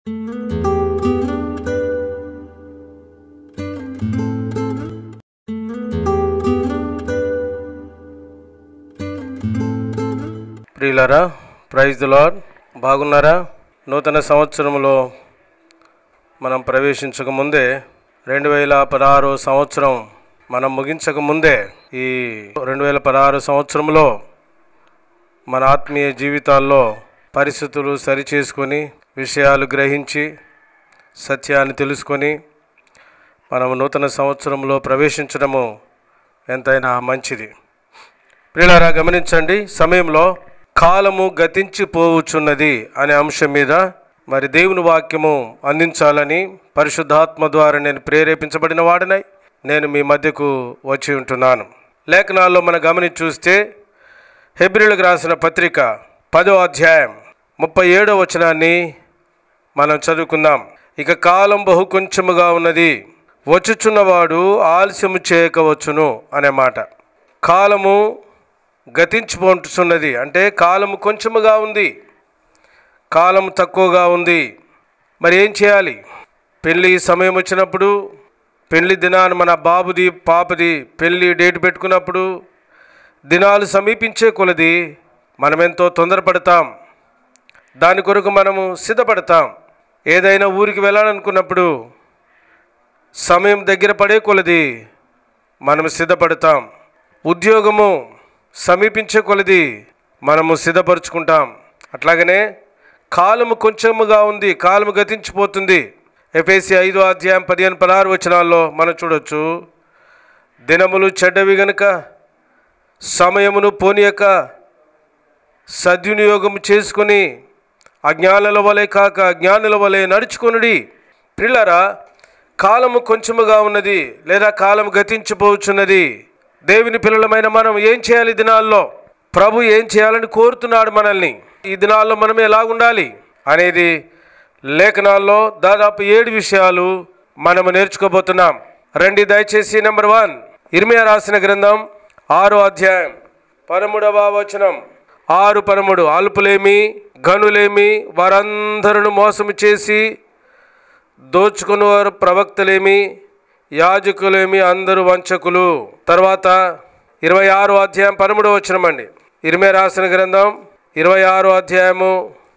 ప్రియులరా praise the lord బాగున్నారా నూతన సంవత్సరంలో మనం ప్రవేశించక ముందే రెండు వేల పదహారు సంవత్సరం మనం ముగించక ముందే ఈ రెండు వేల పదహారు సంవత్సరంలో మన ఆత్మీయ జీవితాల్లో పరిస్థితులు సరిచేసుకొని విషయాలు గ్రహించి సత్యాన్ని తెలుసుకొని మనం నూతన సంవత్సరంలో ప్రవేశించడము ఎంతైనా మంచిది ప్రియులారా గమనించండి సమయంలో కాలము గతించిపోవచ్చున్నది అనే అంశం మీద మరి దేవుని వాక్యము అందించాలని పరిశుద్ధాత్మ ద్వారా నేను ప్రేరేపించబడిన వాడినై నేను మీ మధ్యకు వచ్చి ఉంటున్నాను లేఖనాల్లో మనం గమనించి చూస్తే హెబ్రిలకు రాసిన పత్రిక పదో అధ్యాయం ముప్పై ఏడో వచనాన్ని మనం చదువుకుందాం ఇక కాలం బహు కొంచెముగా ఉన్నది వచ్చుచున్నవాడు ఆలస్యము చేయకవచ్చును అనే మాట కాలము గతించిపోతున్నది అంటే కాలము కొంచెముగా ఉంది కాలం తక్కువగా ఉంది మరి ఏం చేయాలి పెళ్ళి సమయం వచ్చినప్పుడు పెళ్లి దినాన్ని మన బాబుది పాపది పెళ్ళి డేట్ పెట్టుకున్నప్పుడు దినాలు సమీపించే కొలది మనం ఎంతో తొందరపడతాం దాని కొరకు మనము సిద్ధపడతాం ఏదైనా ఊరికి వెళ్ళాలనుకున్నప్పుడు సమయం దగ్గర పడే కొలది మనం సిద్ధపడతాం ఉద్యోగము సమీపించే కొలది మనము సిద్ధపరుచుకుంటాం అట్లాగనే కాలము కొంచెముగా ఉంది కాలము గతించిపోతుంది ఎఫ్ఎసి ఐదో అధ్యాయం పదిహేను పదహారు వచనాల్లో మనం చూడొచ్చు దినములు చెడ్డవి గనుక సమయమును పోనీయక సద్వినియోగం చేసుకొని అజ్ఞానుల వలె కాక జ్ఞానుల వలె నడుచుకొనుడి పిల్లరా కాలము కొంచెముగా ఉన్నది లేదా కాలం గతించిపోవచ్చున్నది దేవుని పిల్లలమైన మనం ఏం చేయాలి ఈ దినాల్లో ప్రభు ఏం చేయాలని కోరుతున్నాడు మనల్ని ఈ దినాల్లో మనం ఎలాగుండాలి అనేది లేఖనాల్లో దాదాపు ఏడు విషయాలు మనము నేర్చుకోబోతున్నాం రండి దయచేసి నెంబర్ వన్ ఇర్మియా రాసిన గ్రంథం ఆరో అధ్యాయం పరముడవ వచనం ఆరు పరముడు అల్పులేమి గనులేమి వారందరూ మోసము చేసి దోచుకునేవారు ప్రవక్తలేమి యాజకులేమి అందరూ వంచకులు తర్వాత ఇరవై ఆరో అధ్యాయం పదమూడవ వచనమండి ఇరిమే రాసిన గ్రంథం ఇరవై ఆరో అధ్యాయము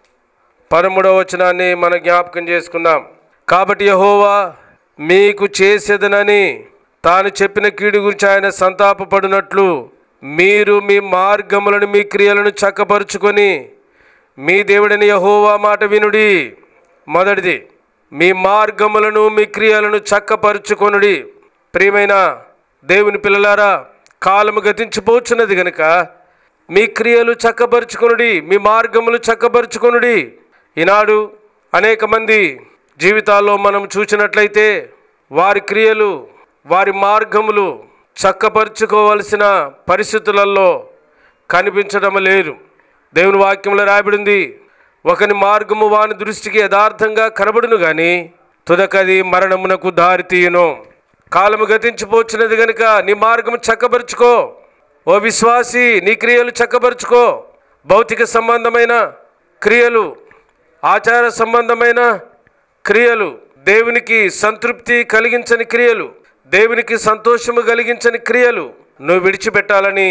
పదమూడవ వచనాన్ని మనం జ్ఞాపకం చేసుకుందాం కాబట్టి యహోవా మీకు చేసేదనని తాను చెప్పిన కీడు గురించి ఆయన సంతాపపడినట్లు మీరు మీ మార్గములను మీ క్రియలను చక్కపరుచుకొని మీ దేవుడిని యహోవా మాట వినుడి మొదటిది మీ మార్గములను మీ క్రియలను చక్కపరుచుకొనుడి ప్రియమైన దేవుని పిల్లలారా కాలము గతించిపోచున్నది గనుక మీ క్రియలు చక్కపరుచుకొనుడి మీ మార్గములు చక్కపరుచుకొనుడి ఈనాడు అనేక మంది జీవితాల్లో మనం చూసినట్లయితే వారి క్రియలు వారి మార్గములు చక్కపరుచుకోవలసిన పరిస్థితులలో కనిపించడం లేదు దేవుని వాక్యంలో రాయబడింది ఒకని మార్గము వాని దృష్టికి యథార్థంగా కనబడును గాని తుదకది మరణమునకు దారి తీయును కాలము గతించిపోచ్చినది గనుక నీ మార్గము చక్కబరుచుకో ఓ విశ్వాసి నీ క్రియలు చక్కబరుచుకో భౌతిక సంబంధమైన క్రియలు ఆచార సంబంధమైన క్రియలు దేవునికి సంతృప్తి కలిగించని క్రియలు దేవునికి సంతోషము కలిగించని క్రియలు నువ్వు విడిచిపెట్టాలని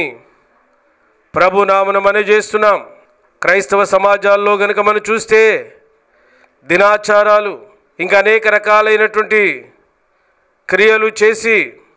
ప్రభు నామను మనం చేస్తున్నాం క్రైస్తవ సమాజాల్లో గనుక మనం చూస్తే దినాచారాలు ఇంకా అనేక రకాలైనటువంటి క్రియలు చేసి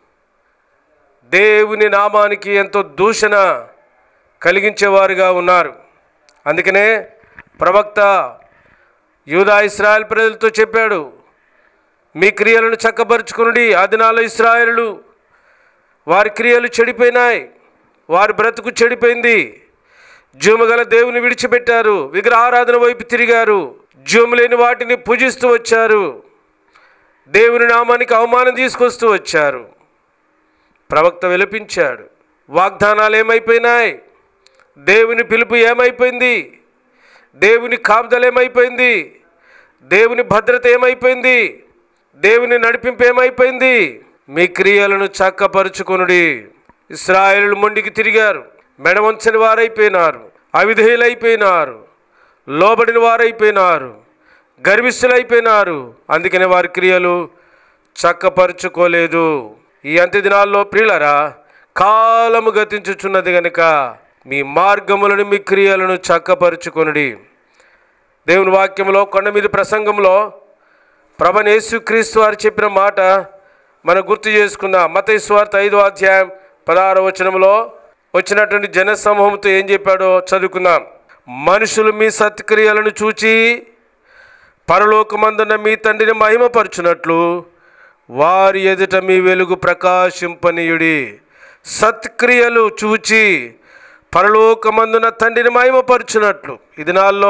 దేవుని నామానికి ఎంతో దూషణ కలిగించేవారుగా ఉన్నారు అందుకనే ప్రవక్త యూదా ఇస్రాయల్ ప్రజలతో చెప్పాడు మీ క్రియలను చక్కబరుచుకునుడి ఆ దినాల్లో ఇస్రాయలు వారి క్రియలు చెడిపోయినాయి వారి బ్రతుకు చెడిపోయింది జూమగల దేవుని విడిచిపెట్టారు విగ్రహారాధన వైపు తిరిగారు జూము లేని వాటిని పూజిస్తూ వచ్చారు దేవుని నామానికి అవమానం తీసుకొస్తూ వచ్చారు ప్రవక్త విలపించాడు వాగ్దానాలు ఏమైపోయినాయి దేవుని పిలుపు ఏమైపోయింది దేవుని కాపుదల ఏమైపోయింది దేవుని భద్రత ఏమైపోయింది దేవుని నడిపింపు ఏమైపోయింది మీ క్రియలను చక్కపరుచుకొనుడి ఇస్రాయేలు మొండికి తిరిగారు మెడవంచని వారైపోయినారు అవిధేయులైపోయినారు లోబడిన వారైపోయినారు గర్విస్తులైపోయినారు అందుకనే వారి క్రియలు చక్కపరుచుకోలేదు ఈ అంత్య దినాల్లో ప్రియులరా కాలము గతించుచున్నది గనుక మీ మార్గములను మీ క్రియలను చక్కపరుచుకొనుడి దేవుని వాక్యంలో కొండ మీద ప్రసంగంలో ప్రభని యేసుక్రీస్తు వారు చెప్పిన మాట మనం గుర్తు చేసుకుందాం మత స్వార్థ ఐదో అధ్యాయం పదహార వచనంలో వచ్చినటువంటి జన సమూహంతో ఏం చెప్పాడో చదువుకుందాం మనుషులు మీ సత్క్రియలను చూచి పరలోకమందున్న మీ తండ్రిని మహిమపరచునట్లు వారి ఎదుట మీ వెలుగు ప్రకాశింపనీయుడి సత్క్రియలు చూచి పరలోకమందున తండ్రిని మహిమపరచునట్లు ఈ దినాల్లో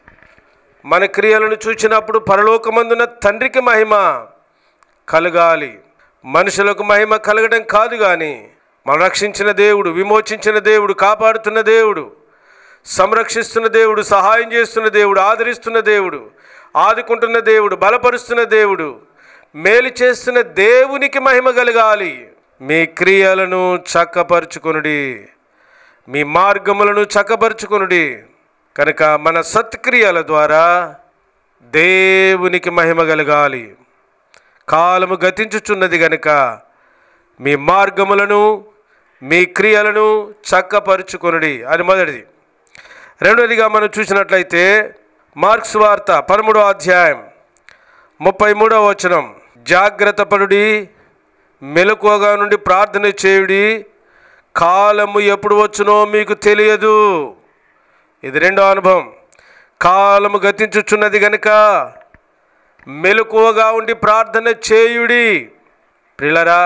మన క్రియలను చూచినప్పుడు పరలోకమందున తండ్రికి మహిమ కలగాలి మనుషులకు మహిమ కలగడం కాదు కానీ మనం రక్షించిన దేవుడు విమోచించిన దేవుడు కాపాడుతున్న దేవుడు సంరక్షిస్తున్న దేవుడు సహాయం చేస్తున్న దేవుడు ఆదరిస్తున్న దేవుడు ఆదుకుంటున్న దేవుడు బలపరుస్తున్న దేవుడు మేలు చేస్తున్న దేవునికి మహిమ కలగాలి మీ క్రియలను చక్కపరుచుకొనుడి మీ మార్గములను చక్కపరుచుకొనుడి కనుక మన సత్క్రియల ద్వారా దేవునికి మహిమ కలగాలి కాలము గతించుచున్నది గనుక మీ మార్గములను మీ క్రియలను చక్కపరుచుకొనుడి అది మొదటిది రెండవదిగా మనం చూసినట్లయితే మార్క్స్ వార్త పదమూడవ అధ్యాయం ముప్పై మూడవ వచనం జాగ్రత్త పడుడి మెలకువగా నుండి ప్రార్థన చేయుడి కాలము ఎప్పుడు వచ్చునో మీకు తెలియదు ఇది రెండో అనుభవం కాలము గతించుచున్నది గనుక మెలకువగా ఉండి ప్రార్థన చేయుడి ప్రిలరా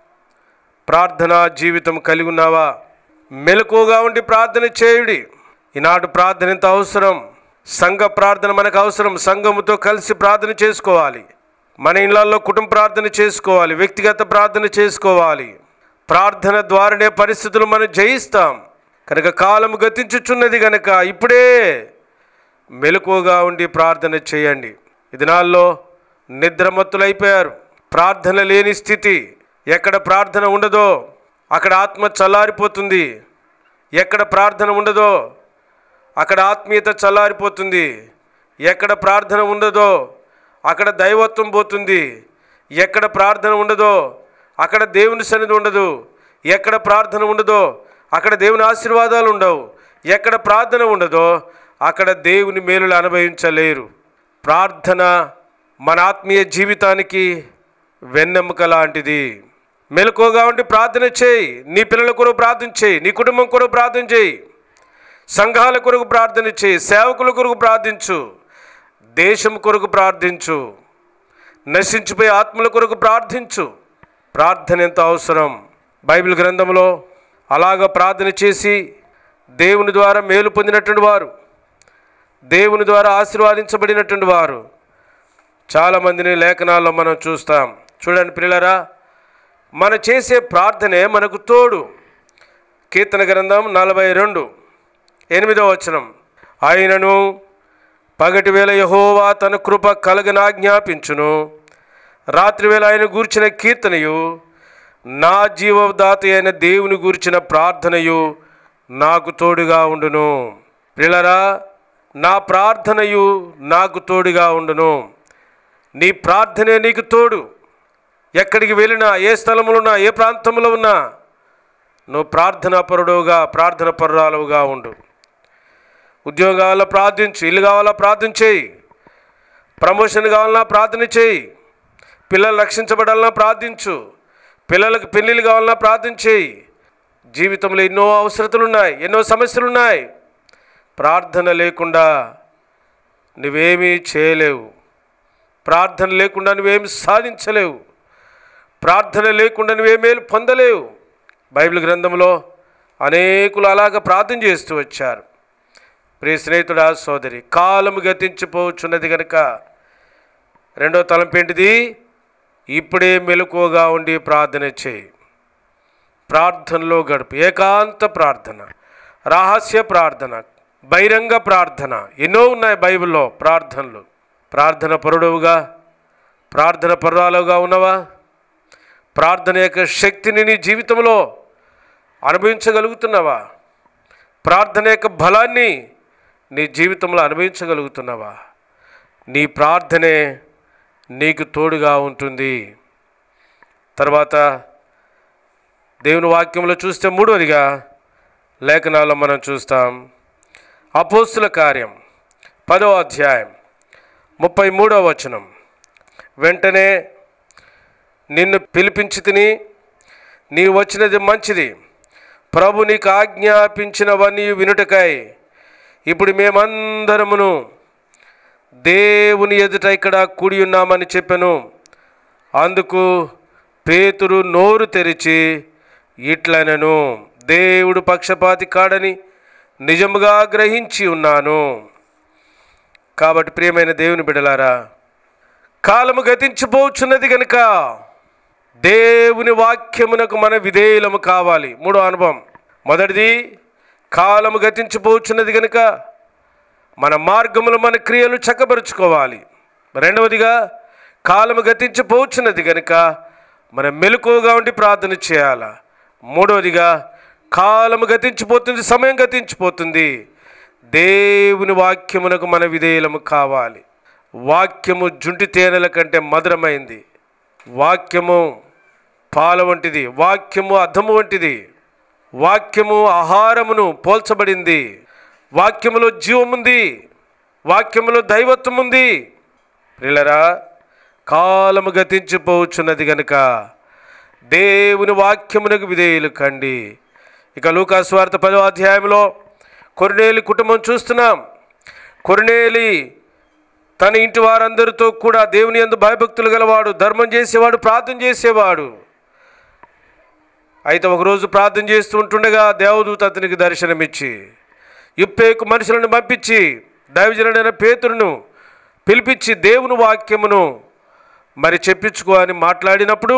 ప్రార్థనా జీవితం కలిగి ఉన్నావా మెలకువగా ఉండి ప్రార్థన చేయుడి ఈనాడు ప్రార్థన ఎంత అవసరం సంఘ ప్రార్థన మనకు అవసరం సంఘముతో కలిసి ప్రార్థన చేసుకోవాలి మన ఇళ్లలో కుటుంబ ప్రార్థన చేసుకోవాలి వ్యక్తిగత ప్రార్థన చేసుకోవాలి ప్రార్థన ద్వారానే పరిస్థితులు మనం జయిస్తాం కనుక కాలం గతించుచున్నది కనుక ఇప్పుడే మెలకువగా ఉండి ప్రార్థన చేయండి ఈ దినాల్లో నిద్రమత్తులైపోయారు ప్రార్థన లేని స్థితి ఎక్కడ ప్రార్థన ఉండదో అక్కడ ఆత్మ చల్లారిపోతుంది ఎక్కడ ప్రార్థన ఉండదో అక్కడ ఆత్మీయత చల్లారిపోతుంది ఎక్కడ ప్రార్థన ఉండదో అక్కడ దైవత్వం పోతుంది ఎక్కడ ప్రార్థన ఉండదో అక్కడ దేవుని సన్నిధి ఉండదు ఎక్కడ ప్రార్థన ఉండదో అక్కడ దేవుని ఆశీర్వాదాలు ఉండవు ఎక్కడ ప్రార్థన ఉండదో అక్కడ దేవుని మేలులు అనుభవించలేరు ప్రార్థన మన ఆత్మీయ జీవితానికి వెన్నెముక లాంటిది మెలకువగా ఉండి ప్రార్థన చేయి నీ పిల్లల కొరకు ప్రార్థన చేయి నీ కుటుంబం కొరకు ప్రార్థన చేయి సంఘాల కొరకు ప్రార్థన చేయి సేవకుల కొరకు ప్రార్థించు దేశం కొరకు ప్రార్థించు నశించిపోయే ఆత్మల కొరకు ప్రార్థించు ప్రార్థన ఎంత అవసరం బైబిల్ గ్రంథంలో అలాగ ప్రార్థన చేసి దేవుని ద్వారా మేలు పొందినటువంటి వారు దేవుని ద్వారా ఆశీర్వాదించబడినటువంటి వారు చాలామందిని లేఖనాల్లో మనం చూస్తాం చూడండి పిల్లరా మన చేసే ప్రార్థనే మనకు తోడు కీర్తన గ్రంథం నలభై రెండు ఎనిమిదవ వచనం ఆయనను పగటి వేళ యహోవా తన కృప కలగనాజ్ఞాపించును రాత్రి వేళ ఆయన గూర్చిన కీర్తనయు నా జీవదాత అయిన దేవుని గూర్చిన ప్రార్థనయు నాకు తోడుగా ఉండును ప్రిలరా నా ప్రార్థనయు నాకు తోడుగా ఉండును నీ ప్రార్థనే నీకు తోడు ఎక్కడికి వెళ్ళినా ఏ స్థలంలో ఉన్నా ఏ ప్రాంతంలో ఉన్నా నువ్వు ప్రార్థనా పరుడుగా ప్రార్థన పరురాలుగా ఉండు ఉద్యోగం కావాలా ప్రార్థించు ఇల్లు కావాలా ప్రార్థన చేయి ప్రమోషన్ కావాలన్నా ప్రార్థన చేయి పిల్లలు రక్షించబడాలన్నా ప్రార్థించు పిల్లలకు పెళ్ళిళ్ళు కావాలన్నా ప్రార్థన చేయి జీవితంలో ఎన్నో అవసరతలు ఉన్నాయి ఎన్నో సమస్యలు ఉన్నాయి ప్రార్థన లేకుండా నువ్వేమీ చేయలేవు ప్రార్థన లేకుండా నువ్వేమి సాధించలేవు ప్రార్థన లేకుండా నువ్వేమేలు పొందలేవు బైబిల్ గ్రంథంలో అనేకులు అలాగ ప్రార్థన చేస్తూ వచ్చారు ప్రియ స్నేహితుడా సోదరి కాలము గతించిపోవచ్చున్నది కనుక రెండో తలంపేంటిది ఇప్పుడే మెలకువగా ఉండి ప్రార్థన చేయి ప్రార్థనలో గడుపు ఏకాంత ప్రార్థన రహస్య ప్రార్థన బహిరంగ ప్రార్థన ఎన్నో ఉన్నాయి బైబిల్లో ప్రార్థనలు ప్రార్థన పరుడవుగా ప్రార్థన పరురాలుగా ఉన్నవా ప్రార్థన యొక్క శక్తిని నీ జీవితంలో అనుభవించగలుగుతున్నావా ప్రార్థన యొక్క బలాన్ని నీ జీవితంలో అనుభవించగలుగుతున్నావా నీ ప్రార్థనే నీకు తోడుగా ఉంటుంది తర్వాత దేవుని వాక్యంలో చూస్తే మూడవదిగా లేఖనాల్లో మనం చూస్తాం అపోస్తుల కార్యం పదో అధ్యాయం ముప్పై మూడవ వచనం వెంటనే నిన్ను పిలిపించి తిని నీ వచ్చినది మంచిది ప్రభు నీకు ఆజ్ఞాపించినవన్నీ వినుటకై ఇప్పుడు మేమందరమును దేవుని ఎదుట ఇక్కడ కూడి ఉన్నామని చెప్పాను అందుకు పేతురు నోరు తెరిచి ఇట్లనను దేవుడు పక్షపాతి కాడని నిజముగా గ్రహించి ఉన్నాను కాబట్టి ప్రియమైన దేవుని బిడలారా కాలము గతించిపోచున్నది గనుక దేవుని వాక్యమునకు మన విధేయులము కావాలి మూడో అనుభవం మొదటిది కాలము గతించిపోచున్నది గనుక మన మార్గములు మన క్రియలు చక్కబరుచుకోవాలి రెండవదిగా కాలము గతించిపోచున్నది గనుక మనం మెలకువగా ఉండి ప్రార్థన చేయాల మూడవదిగా కాలము గతించిపోతుంది సమయం గతించిపోతుంది దేవుని వాక్యమునకు మన విధేయులము కావాలి వాక్యము జుంటి తేనెల కంటే మధురమైంది వాక్యము పాల వంటిది వాక్యము అద్దము వంటిది వాక్యము ఆహారమును పోల్చబడింది వాక్యములో జీవముంది వాక్యములో దైవత్వం ఉంది ప్రిలరా కాలము గతించిపోవచ్చున్నది గనుక దేవుని వాక్యమునకు విధేయులు కండి ఇక లూకాస్వార్త పదో అధ్యాయంలో కొరినేలి కుటుంబం చూస్తున్నాం కొరినేలి తన ఇంటి వారందరితో కూడా దేవుని యందు భయభక్తులు గలవాడు ధర్మం చేసేవాడు ప్రార్థన చేసేవాడు అయితే ఒకరోజు ప్రార్థన చేస్తూ ఉంటుండగా దేవదూత అతనికి దర్శనమిచ్చి ఇప్పేకు మనుషులను పంపించి దైవజనుడైన పేతురును పిలిపించి దేవుని వాక్యమును మరి చెప్పించుకో అని మాట్లాడినప్పుడు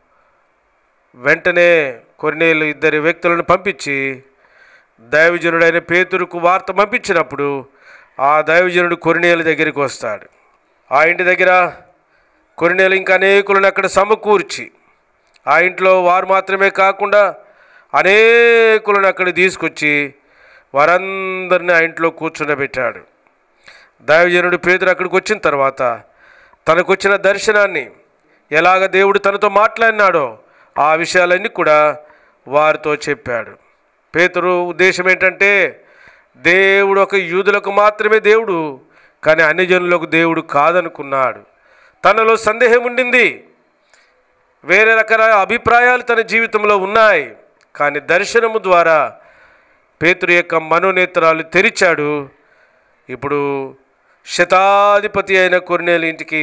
వెంటనే కొన్నేళ్ళు ఇద్దరి వ్యక్తులను పంపించి దైవజనుడైన పేతురుకు వార్త పంపించినప్పుడు ఆ దైవజనుడు కొరినేల దగ్గరికి వస్తాడు ఆ ఇంటి దగ్గర కొరినేలు ఇంకా అనేకులను అక్కడ సమకూర్చి ఆ ఇంట్లో వారు మాత్రమే కాకుండా అనేకులను అక్కడ తీసుకొచ్చి వారందరిని ఆ ఇంట్లో కూర్చుండబెట్టాడు దైవజనుడు పేదరు అక్కడికి వచ్చిన తర్వాత తనకు వచ్చిన దర్శనాన్ని ఎలాగ దేవుడు తనతో మాట్లాడినాడో ఆ విషయాలన్నీ కూడా వారితో చెప్పాడు పేతురు ఉద్దేశం ఏంటంటే దేవుడు ఒక యూదులకు మాత్రమే దేవుడు కానీ అన్ని జనులకు దేవుడు కాదనుకున్నాడు తనలో సందేహం ఉండింది వేరే రకాల అభిప్రాయాలు తన జీవితంలో ఉన్నాయి కానీ దర్శనము ద్వారా పేతురు యొక్క మనోనేత్రాలు తెరిచాడు ఇప్పుడు శతాధిపతి అయిన కొర్నేలు ఇంటికి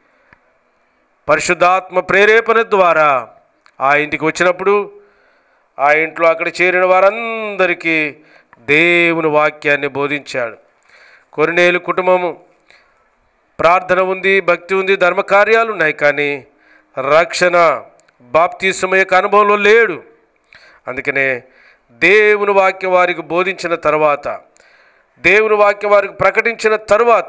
పరిశుద్ధాత్మ ప్రేరేపణ ద్వారా ఆ ఇంటికి వచ్చినప్పుడు ఆ ఇంట్లో అక్కడ చేరిన వారందరికీ దేవుని వాక్యాన్ని బోధించాడు కొరినేలు కుటుంబము ప్రార్థన ఉంది భక్తి ఉంది ధర్మకార్యాలు ఉన్నాయి కానీ రక్షణ బాప్తీసం యొక్క అనుభవంలో లేడు అందుకనే దేవుని వాక్యం వారికి బోధించిన తర్వాత దేవుని వాక్యం వారికి ప్రకటించిన తరువాత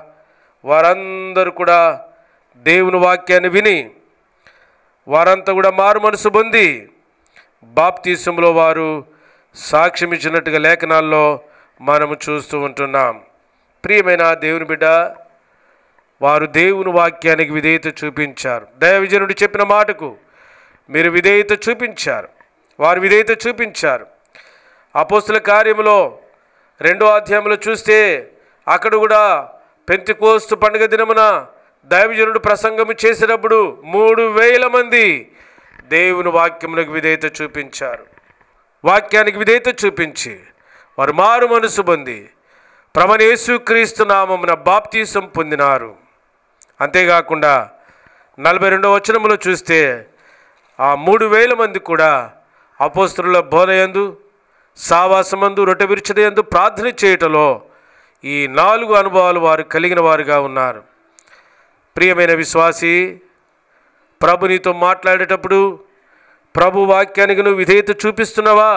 వారందరూ కూడా దేవుని వాక్యాన్ని విని వారంతా కూడా మారు మనసు పొంది బాప్తీసంలో వారు సాక్ష్యం ఇచ్చినట్టుగా లేఖనాల్లో మనము చూస్తూ ఉంటున్నాం ప్రియమైన దేవుని బిడ్డ వారు దేవుని వాక్యానికి విధేయత చూపించారు దైవజనుడు చెప్పిన మాటకు మీరు విధేయత చూపించారు వారు విధేయత చూపించారు అపోస్తుల కార్యములో రెండో అధ్యాయంలో చూస్తే అక్కడ కూడా పెంతికోస్తు పండుగ దినమున దైవజనుడు ప్రసంగము చేసినప్పుడు మూడు వేల మంది దేవుని వాక్యములకు విధేయత చూపించారు వాక్యానికి విధేయత చూపించి వారు మారు మనసు పొంది ప్రమణేశుక్రీస్తు నామమున బాప్తీసం పొందినారు అంతేకాకుండా నలభై రెండవ వచనములో చూస్తే ఆ మూడు వేల మంది కూడా అపోస్తుల బోధయందు సావాసమందు రొట్టె విరుచడయందు ప్రార్థన చేయటంలో ఈ నాలుగు అనుభవాలు వారు కలిగిన వారుగా ఉన్నారు ప్రియమైన విశ్వాసి ప్రభు నీతో మాట్లాడేటప్పుడు ప్రభు వాక్యానికి నువ్వు విధేయత చూపిస్తున్నావా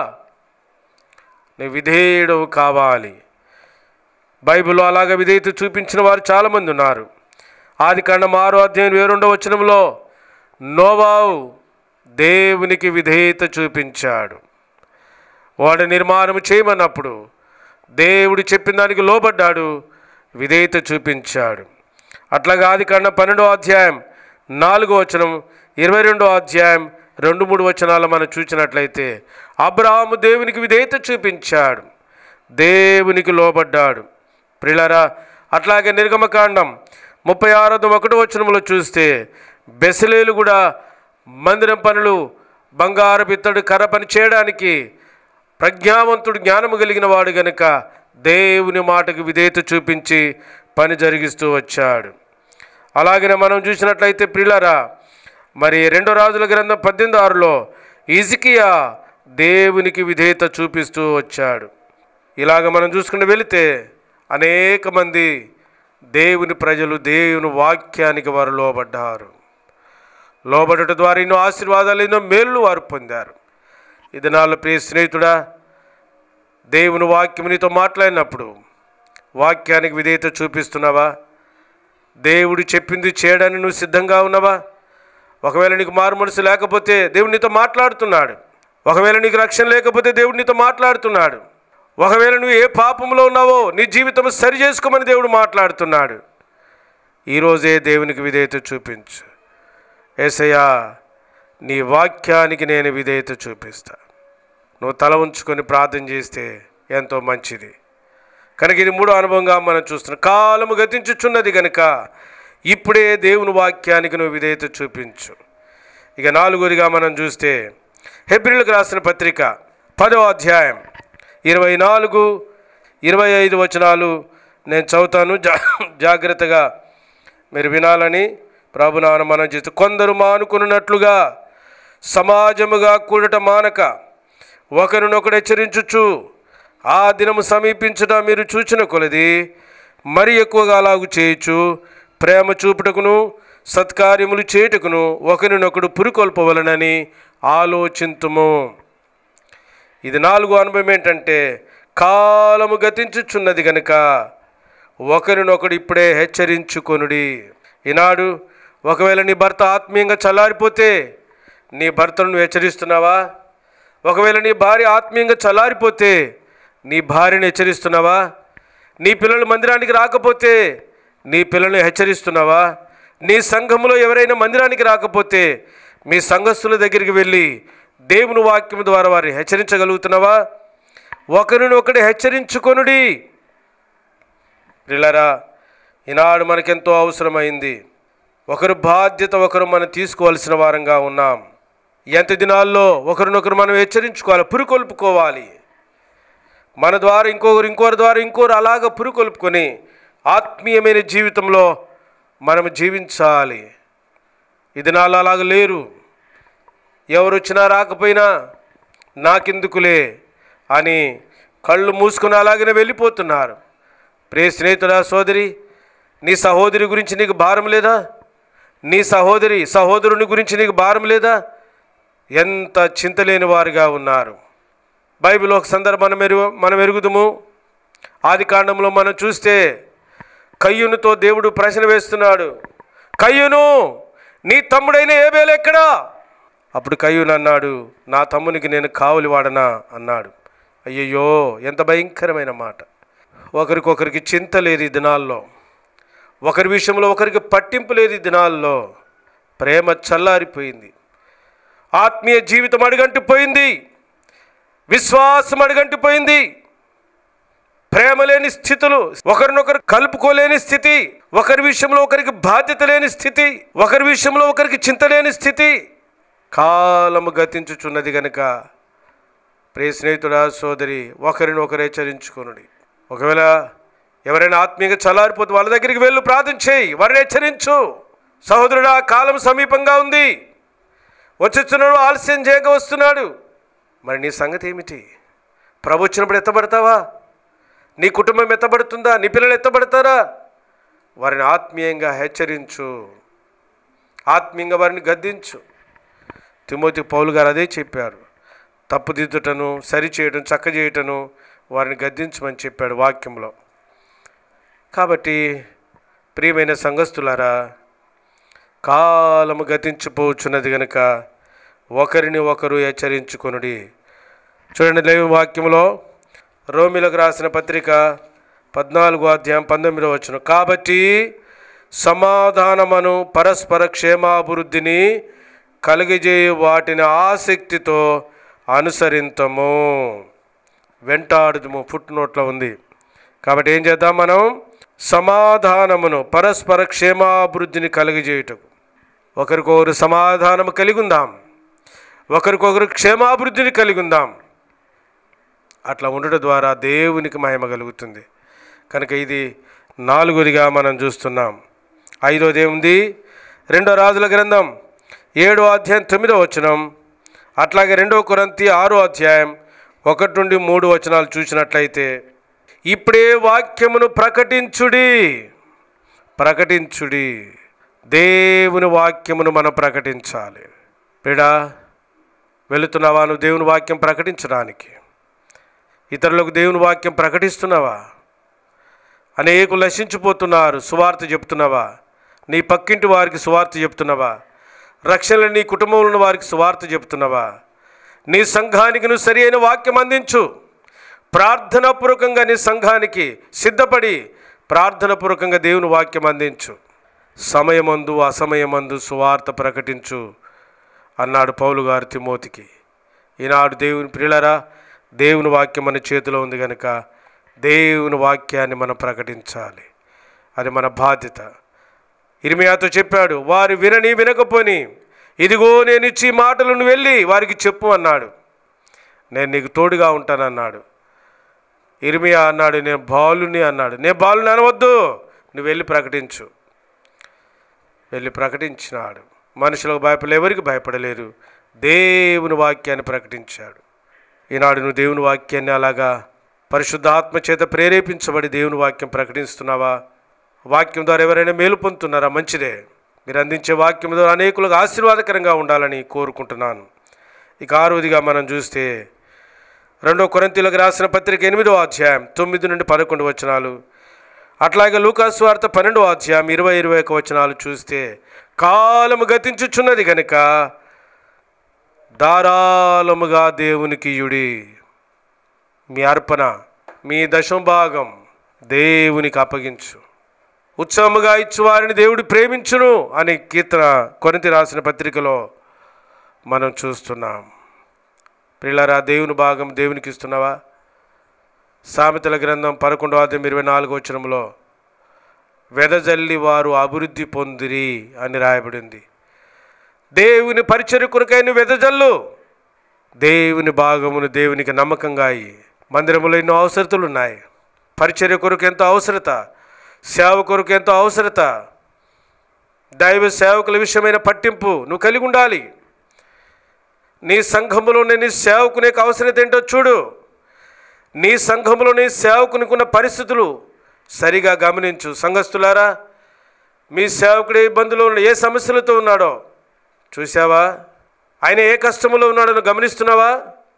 నువ్వు విధేయుడు కావాలి బైబిల్లో అలాగ విధేయత చూపించిన వారు చాలామంది ఉన్నారు ఆది కాండం ఆరో అధ్యాయం వేరుండవ వచనంలో నోవావు దేవునికి విధేయత చూపించాడు వాడు నిర్మాణం చేయమన్నప్పుడు దేవుడు చెప్పిన దానికి లోబడ్డాడు విధేయత చూపించాడు అట్లాగా ఆది కాండ పన్నెండో అధ్యాయం నాలుగో వచనం ఇరవై రెండో అధ్యాయం రెండు మూడు వచనాలు మనం చూసినట్లయితే అబ్రాహాము దేవునికి విధేయత చూపించాడు దేవునికి లోబడ్డాడు ప్రిలరా అట్లాగే నిర్గమకాండం ముప్పై ఆరోది ఒకటో వచనంలో చూస్తే బెసలేలు కూడా మందిరం పనులు బంగారు ఇత్తడు కర్ర పని చేయడానికి ప్రజ్ఞావంతుడు జ్ఞానము కలిగిన వాడు గనుక దేవుని మాటకు విధేయత చూపించి పని జరిగిస్తూ వచ్చాడు అలాగనే మనం చూసినట్లయితే ప్రిలరా మరి రెండో రాజుల గ్రంథం పద్దెనిమిది ఆరులో ఇజికియా దేవునికి విధేయత చూపిస్తూ వచ్చాడు ఇలాగ మనం చూసుకుంటూ వెళితే అనేక మంది దేవుని ప్రజలు దేవుని వాక్యానికి వారు లోబడ్డారు లోబడట ద్వారా ఎన్నో ఆశీర్వాదాలు ఎన్నో మేళ్ళు వారు పొందారు ఈ దినాల్లో ప్రియ స్నేహితుడా దేవుని వాక్యం నీతో మాట్లాడినప్పుడు వాక్యానికి విధేయత చూపిస్తున్నావా దేవుడు చెప్పింది చేయడానికి నువ్వు సిద్ధంగా ఉన్నావా ఒకవేళ నీకు మారు మనసు లేకపోతే దేవుడు నీతో మాట్లాడుతున్నాడు ఒకవేళ నీకు రక్షణ లేకపోతే దేవుడు నీతో మాట్లాడుతున్నాడు ఒకవేళ నువ్వు ఏ పాపంలో ఉన్నావో నీ జీవితం సరి చేసుకోమని దేవుడు మాట్లాడుతున్నాడు ఈరోజే దేవునికి విధేయత చూపించు ఏసయ్యా నీ వాక్యానికి నేను విధేయత చూపిస్తా నువ్వు తల ఉంచుకొని ప్రార్థన చేస్తే ఎంతో మంచిది కనుక ఇది మూడో అనుభవంగా మనం చూస్తున్నాం కాలము గతించుచున్నది కనుక ఇప్పుడే దేవుని వాక్యానికి నువ్వు విధేయత చూపించు ఇక నాలుగోదిగా మనం చూస్తే హెబ్రిల్కి రాసిన పత్రిక పదో అధ్యాయం ఇరవై నాలుగు ఇరవై ఐదు వచనాలు నేను చదువుతాను జా జాగ్రత్తగా మీరు వినాలని ప్రభునాన మనం చేస్తూ కొందరు మానుకున్నట్లుగా సమాజముగా కూడట మానక ఒకరినొకడు హెచ్చరించుచు ఆ దినము సమీపించుట మీరు చూచిన కొలది మరి ఎక్కువగా అలాగు చేయొచ్చు ప్రేమ చూపుటకును సత్కార్యములు చేయుటకును ఒకరినొకడు పురికొల్పవలనని ఆలోచింతుము ఇది నాలుగో అనుభవం ఏంటంటే కాలము గతించుచున్నది గనుక ఒకరినొకడు ఇప్పుడే హెచ్చరించుకొనుడి ఈనాడు ఒకవేళ నీ భర్త ఆత్మీయంగా చల్లారిపోతే నీ భర్తను నువ్వు హెచ్చరిస్తున్నావా ఒకవేళ నీ భార్య ఆత్మీయంగా చల్లారిపోతే నీ భార్యను హెచ్చరిస్తున్నావా నీ పిల్లలు మందిరానికి రాకపోతే నీ పిల్లల్ని హెచ్చరిస్తున్నావా నీ సంఘంలో ఎవరైనా మందిరానికి రాకపోతే మీ సంఘస్థుల దగ్గరికి వెళ్ళి దేవుని వాక్యం ద్వారా వారిని హెచ్చరించగలుగుతున్నావా ఒకరిని ఒకటి హెచ్చరించుకొనుడి ప్రిలరా ఈనాడు మనకెంతో అవసరమైంది ఒకరు బాధ్యత ఒకరు మనం తీసుకోవాల్సిన వారంగా ఉన్నాం ఎంత దినాల్లో ఒకరినొకరు మనం హెచ్చరించుకోవాలి పురికొల్పుకోవాలి మన ద్వారా ఇంకొకరు ఇంకొకరి ద్వారా ఇంకొకరు అలాగ పురికొల్పుకొని ఆత్మీయమైన జీవితంలో మనం జీవించాలి ఈ దినాల్లో అలాగ లేరు ఎవరు వచ్చినా రాకపోయినా నాకెందుకులే అని కళ్ళు మూసుకుని అలాగనే వెళ్ళిపోతున్నారు ప్రియ స్నేహితుడా సోదరి నీ సహోదరి గురించి నీకు భారం లేదా నీ సహోదరి సహోదరుని గురించి నీకు భారం లేదా ఎంత చింతలేని వారుగా ఉన్నారు బైబిల్ ఒక సందర్భం మనం ఎరుగు మనం ఎరుగుదుము ఆది కాండంలో మనం చూస్తే కయ్యునితో దేవుడు ప్రశ్న వేస్తున్నాడు కయ్యును నీ తమ్ముడైన ఏబేలు ఎక్కడా అప్పుడు కయ్యూను అన్నాడు నా తమ్మునికి నేను కావలి వాడనా అన్నాడు అయ్యయ్యో ఎంత భయంకరమైన మాట ఒకరికొకరికి చింత లేదు ఈ దినాల్లో ఒకరి విషయంలో ఒకరికి పట్టింపు లేదు ఈ దినాల్లో ప్రేమ చల్లారిపోయింది ఆత్మీయ జీవితం అడుగంటిపోయింది విశ్వాసం అడుగంటిపోయింది ప్రేమ లేని స్థితులు ఒకరినొకరు కలుపుకోలేని స్థితి ఒకరి విషయంలో ఒకరికి బాధ్యత లేని స్థితి ఒకరి విషయంలో ఒకరికి చింత లేని స్థితి కాలము గతించుచున్నది గనుక ప్రియ స్నేహితుడా సోదరి ఒకరిని ఒకరు హెచ్చరించుకొనుడి ఒకవేళ ఎవరైనా ఆత్మీయంగా చల్లారిపోతే వాళ్ళ దగ్గరికి వెళ్ళు ప్రార్థన చేయి వారిని హెచ్చరించు సహోదరుడా కాలం సమీపంగా ఉంది వచ్చొచ్చున్నాడు ఆలస్యం చేయక వస్తున్నాడు మరి నీ సంగతి ఏమిటి ప్రభు వచ్చినప్పుడు ఎత్తబడతావా నీ కుటుంబం ఎత్తబడుతుందా నీ పిల్లలు ఎత్తబడతారా వారిని ఆత్మీయంగా హెచ్చరించు ఆత్మీయంగా వారిని గద్దించు తిమోతి పౌలు గారు అదే చెప్పారు తప్పుదిద్దుటను సరిచేయటం చక్క చేయటను వారిని గద్దించమని చెప్పాడు వాక్యంలో కాబట్టి ప్రియమైన సంఘస్థులారా కాలము గతించిపోవచ్చున్నది గనుక ఒకరిని ఒకరు హెచ్చరించుకొనుడి చూడండి దైవ వాక్యంలో రోమిలకు రాసిన పత్రిక పద్నాలుగో అధ్యాయం పంతొమ్మిదో వచ్చును కాబట్టి సమాధానమును పరస్పర క్షేమాభివృద్ధిని కలిగజేయు వాటిని ఆసక్తితో అనుసరింతము వెంటాడుదుము ఫుట్ నోట్లో ఉంది కాబట్టి ఏం చేద్దాం మనం సమాధానమును పరస్పర క్షేమాభివృద్ధిని కలిగజేయుటకు ఒకరికొకరు సమాధానము కలిగి ఉందాం ఒకరికొకరు క్షేమాభివృద్ధిని కలిగి ఉందాం అట్లా ఉండడం ద్వారా దేవునికి మహిమ కలుగుతుంది కనుక ఇది నాలుగోదిగా మనం చూస్తున్నాం ఐదోది ఏముంది రెండో రాజుల గ్రంథం ఏడో అధ్యాయం తొమ్మిదో వచనం అట్లాగే రెండో కొరంతి ఆరో అధ్యాయం ఒకటి నుండి మూడు వచనాలు చూసినట్లయితే ఇప్పుడే వాక్యమును ప్రకటించుడి ప్రకటించుడి దేవుని వాక్యమును మనం ప్రకటించాలి పిడా వెళుతున్నావా నువ్వు దేవుని వాక్యం ప్రకటించడానికి ఇతరులకు దేవుని వాక్యం ప్రకటిస్తున్నావా అనేకులు నశించిపోతున్నారు సువార్త చెప్తున్నావా నీ పక్కింటి వారికి సువార్త చెప్తున్నావా రక్షణ నీ కుటుంబంలో ఉన్న వారికి సువార్త చెప్తున్నావా నీ సంఘానికి నువ్వు సరి అయిన వాక్యం అందించు ప్రార్థనాపూర్వకంగా నీ సంఘానికి సిద్ధపడి ప్రార్థనాపూర్వకంగా దేవుని వాక్యం అందించు సమయమందు అసమయమందు సువార్త ప్రకటించు అన్నాడు పౌలు గారు తిమోతికి ఈనాడు దేవుని ప్రియులరా దేవుని వాక్యం మన చేతిలో ఉంది కనుక దేవుని వాక్యాన్ని మనం ప్రకటించాలి అది మన బాధ్యత ఇర్మియాతో చెప్పాడు వారు వినని వినకపోని ఇదిగో నేను ఇచ్చి ఈ మాటలు నువ్వు వెళ్ళి వారికి చెప్పు అన్నాడు నేను నీకు తోడుగా ఉంటానన్నాడు ఇర్మియా అన్నాడు నేను బాలుని అన్నాడు నేను బాలుని అనవద్దు నువ్వు వెళ్ళి ప్రకటించు వెళ్ళి ప్రకటించినాడు మనుషులకు భయపడలే ఎవరికి భయపడలేదు దేవుని వాక్యాన్ని ప్రకటించాడు ఈనాడు నువ్వు దేవుని వాక్యాన్ని అలాగా పరిశుద్ధాత్మ చేత ప్రేరేపించబడి దేవుని వాక్యం ప్రకటిస్తున్నావా వాక్యం ద్వారా ఎవరైనా మేలు పొందుతున్నారా మంచిదే మీరు అందించే వాక్యం ద్వారా అనేకులకు ఆశీర్వాదకరంగా ఉండాలని కోరుకుంటున్నాను ఇక ఆరోదిగా మనం చూస్తే రెండో కొరంతీలకు రాసిన పత్రిక ఎనిమిదో అధ్యాయం తొమ్మిది నుండి పదకొండు వచనాలు అట్లాగే లూకాసు వార్త పన్నెండో అధ్యాయం ఇరవై ఇరవై ఒక వచనాలు చూస్తే కాలము గతించుచున్నది గనుక ధారాళముగా దేవునికి ఇయుడి మీ అర్పణ మీ దశం భాగం దేవునికి అప్పగించు ఉత్సవముగా ఇచ్చు వారిని దేవుడు ప్రేమించును అని కీర్తన కొరింతి రాసిన పత్రికలో మనం చూస్తున్నాం పిల్లరా దేవుని భాగం దేవునికి ఇస్తున్నావా సామెతల గ్రంథం పదకొండో అధ్యాయం ఇరవై నాలుగో వచనంలో వెదజల్లి వారు అభివృద్ధి పొందిరి అని రాయబడింది దేవుని పరిచర్య కొరకై నువ్వు వెదజల్లు దేవుని భాగమును దేవునికి నమ్మకంగా అయ్యి మందిరంలో ఎన్నో అవసరతలు ఉన్నాయి పరిచర్య కొరకు ఎంతో అవసరత సేవ కొరకు ఎంతో అవసరత దైవ సేవకుల విషయమైన పట్టింపు నువ్వు కలిగి ఉండాలి నీ సంఘములోని నీ సేవకునే అవసరత ఏంటో చూడు నీ సంఘములోని సేవకునికి ఉన్న పరిస్థితులు సరిగా గమనించు సంఘస్థులారా మీ సేవకుడు ఏ ఇబ్బందులో ఉన్న ఏ సమస్యలతో ఉన్నాడో చూసావా ఆయన ఏ కష్టములో ఉన్నాడో నువ్వు గమనిస్తున్నావా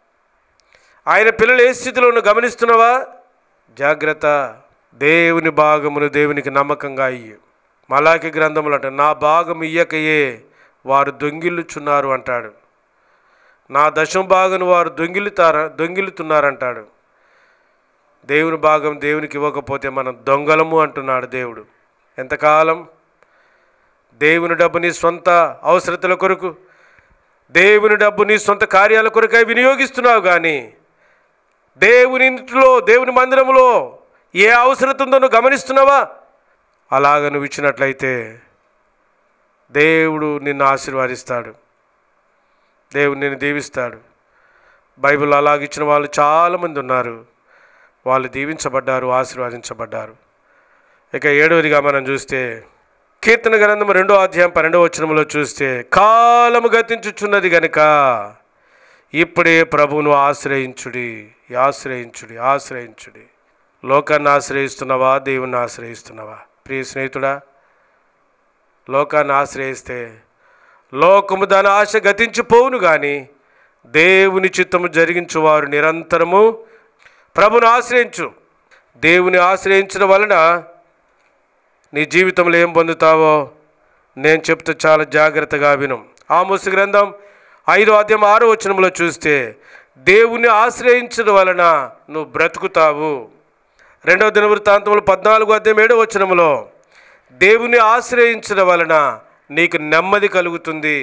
ఆయన పిల్లలు ఏ స్థితిలో నువ్వు గమనిస్తున్నావా జాగ్రత్త దేవుని భాగమును దేవునికి నమ్మకంగా అయ్యి మలాకి గ్రంథములు అంట నా భాగం ఇయ్యకయే వారు దొంగిల్లుచున్నారు అంటాడు నా దశం భాగను వారు దొంగిలుతార దొంగిలుతున్నారంటాడు దేవుని భాగం దేవునికి ఇవ్వకపోతే మనం దొంగలము అంటున్నాడు దేవుడు ఎంతకాలం దేవుని డబ్బు నీ సొంత అవసరతల కొరకు దేవుని డబ్బు నీ సొంత కార్యాల కొరకై వినియోగిస్తున్నావు కానీ దేవుని ఇంట్లో దేవుని మందిరంలో ఏ అవసరత ఉందో నువ్వు గమనిస్తున్నావా అలాగ నువ్వు ఇచ్చినట్లయితే దేవుడు నిన్ను ఆశీర్వదిస్తాడు దేవుడు నిన్ను దీవిస్తాడు బైబిల్ అలాగిచ్చిన వాళ్ళు చాలామంది ఉన్నారు వాళ్ళు దీవించబడ్డారు ఆశీర్వదించబడ్డారు ఇక ఏడవదిగా మనం చూస్తే కీర్తన గ్రంథం రెండో అధ్యాయం పన్నెండో వచనంలో చూస్తే కాలము గతించుచున్నది గనుక ఇప్పుడే ప్రభువును ఆశ్రయించుడి ఆశ్రయించుడి ఆశ్రయించుడి లోకాన్ని ఆశ్రయిస్తున్నావా దేవుణ్ణి ఆశ్రయిస్తున్నావా ప్రియ స్నేహితుడా లోకాన్ని ఆశ్రయిస్తే లోకము దాని ఆశ గతించిపోవును కానీ దేవుని చిత్తము జరిగించువారు నిరంతరము ప్రభుని ఆశ్రయించు దేవుని ఆశ్రయించడం వలన నీ జీవితంలో ఏం పొందుతావో నేను చెప్తే చాలా జాగ్రత్తగా విను ఆమోసు గ్రంథం ఐదో అధ్యాయం ఆరో వచనంలో చూస్తే దేవుని ఆశ్రయించడం వలన నువ్వు బ్రతుకుతావు రెండవ దినవృత్తాంతంలో పద్నాలుగో అధ్యాయం ఏడో వచనంలో దేవుని ఆశ్రయించడం వలన నీకు నెమ్మది కలుగుతుంది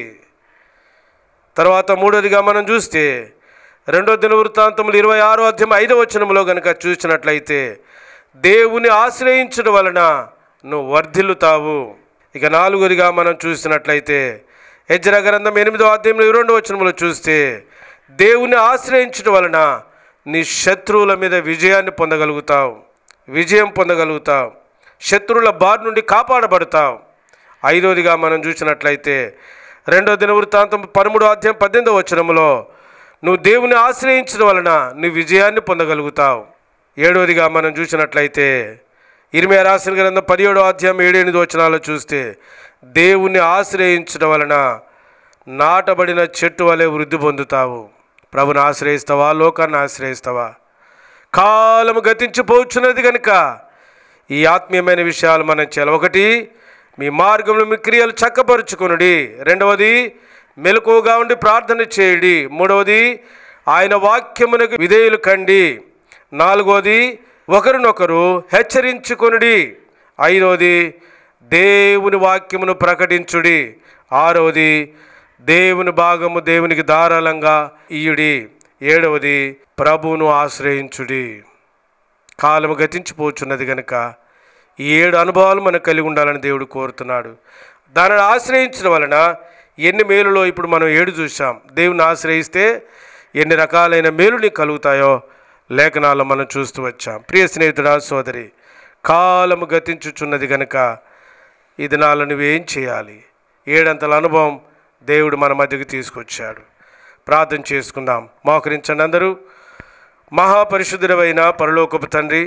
తర్వాత మూడోదిగా మనం చూస్తే రెండో దిన వృత్తాంతములు ఇరవై ఆరో అధ్యాయం ఐదవ వచనంలో కనుక చూసినట్లయితే దేవుని ఆశ్రయించడం వలన నువ్వు వర్ధిల్లుతావు ఇక నాలుగోదిగా మనం చూసినట్లయితే హెజ్ర గ్రంథం ఎనిమిదో అధ్యాయంలో ఇరవై రెండో వచనంలో చూస్తే దేవుని ఆశ్రయించడం వలన నీ శత్రువుల మీద విజయాన్ని పొందగలుగుతావు విజయం పొందగలుగుతావు శత్రువుల బారి నుండి కాపాడబడతావు ఐదోదిగా మనం చూసినట్లయితే రెండో దిన వృత్తాంతం పదమూడో అధ్యాయం పద్దెనిమిదో వచనంలో నువ్వు దేవుని ఆశ్రయించడం వలన నువ్వు విజయాన్ని పొందగలుగుతావు ఏడోదిగా మనం చూసినట్లయితే ఇరిమే రాసిన గ్రంథం పదిహేడో అధ్యాయం ఏడు ఎనిమిది వచనాలు చూస్తే దేవుని ఆశ్రయించడం వలన నాటబడిన చెట్టు వలె వృద్ధి పొందుతావు ప్రభుని ఆశ్రయిస్తావా లోకాన్ని ఆశ్రయిస్తావా కాలము గతించిపోవచ్చున్నది కనుక ఈ ఆత్మీయమైన విషయాలు మనం చేయాలి ఒకటి మీ మార్గంలో మీ క్రియలు చక్కపరుచుకునుడి రెండవది మెలకువగా ఉండి ప్రార్థన చేయుడి మూడవది ఆయన వాక్యమునకు విధేయులు కండి నాలుగవది ఒకరినొకరు హెచ్చరించుకొనుడి ఐదవది దేవుని వాక్యమును ప్రకటించుడి ఆరవది దేవుని భాగము దేవునికి ధారాళంగా ఇయుడి ఏడవది ప్రభువును ఆశ్రయించుడి కాలము గతించిపోచున్నది కనుక ఈ ఏడు అనుభవాలు మనకు కలిగి ఉండాలని దేవుడు కోరుతున్నాడు దానిని ఆశ్రయించడం వలన ఎన్ని మేలులో ఇప్పుడు మనం ఏడు చూసాం దేవుని ఆశ్రయిస్తే ఎన్ని రకాలైన మేలు నీకు కలుగుతాయో లేఖనాల్లో మనం చూస్తూ వచ్చాం ప్రియ స్నేహితుడా సోదరి కాలము గతించుచున్నది కనుక ఈ దినాల్లో నువ్వేం చేయాలి ఏడంతల అనుభవం దేవుడు మన మధ్యకు తీసుకొచ్చాడు ప్రార్థన చేసుకుందాం మోకరించండి అందరూ మహాపరిశుద్ధుడమైన పరలోకపు తండ్రి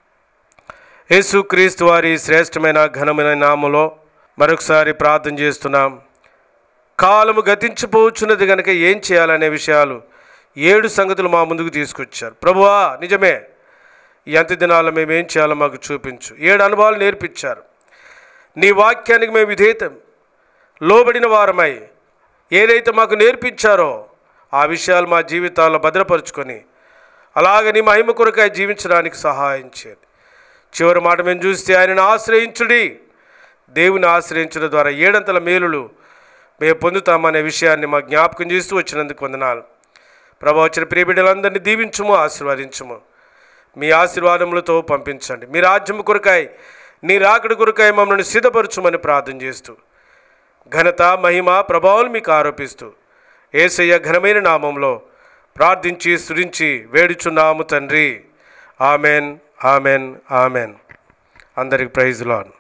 యేసుక్రీస్తు వారి శ్రేష్టమైన ఘనమైన నామలో మరొకసారి ప్రార్థన చేస్తున్నాం కాలము గతించిపోవచ్చున్నది కనుక ఏం చేయాలనే విషయాలు ఏడు సంగతులు మా ముందుకు తీసుకొచ్చారు ప్రభువా నిజమే ఈ అంత్య దినాల్లో మేము ఏం చేయాలో మాకు చూపించు ఏడు అనుభవాలు నేర్పించారు నీ వాక్యానికి మేము విధేయతం లోబడిన వారమై ఏదైతే మాకు నేర్పించారో ఆ విషయాలు మా జీవితాల్లో భద్రపరుచుకొని అలాగే నీ మహిమ కొరకై జీవించడానికి సహాయం చేయండి చివరి మాట మేము చూస్తే ఆయనను ఆశ్రయించుడి దేవుని ఆశ్రయించడం ద్వారా ఏడంతల మేలులు మేము పొందుతామనే విషయాన్ని మా జ్ఞాపకం చేస్తూ వచ్చినందుకు వందనాలు ప్రభా వచ్చిన ప్రియబిడ్డలందరినీ దీవించుము ఆశీర్వదించుము మీ ఆశీర్వాదములతో పంపించండి మీ రాజ్యము కొరకాయ నీ రాకడి కొరకాయ మమ్మల్ని సిద్ధపరచుమని ప్రార్థన చేస్తూ ఘనత మహిమ ప్రభావం మీకు ఆరోపిస్తూ ఏసయ్య ఘనమైన నామంలో ప్రార్థించి స్తురించి వేడుచున్నాము తండ్రి ఆమెన్ ఆమెన్ ఆమెన్ అందరికి ప్రైజ్ లాన్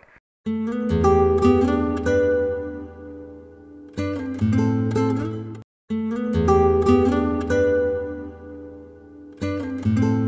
thank you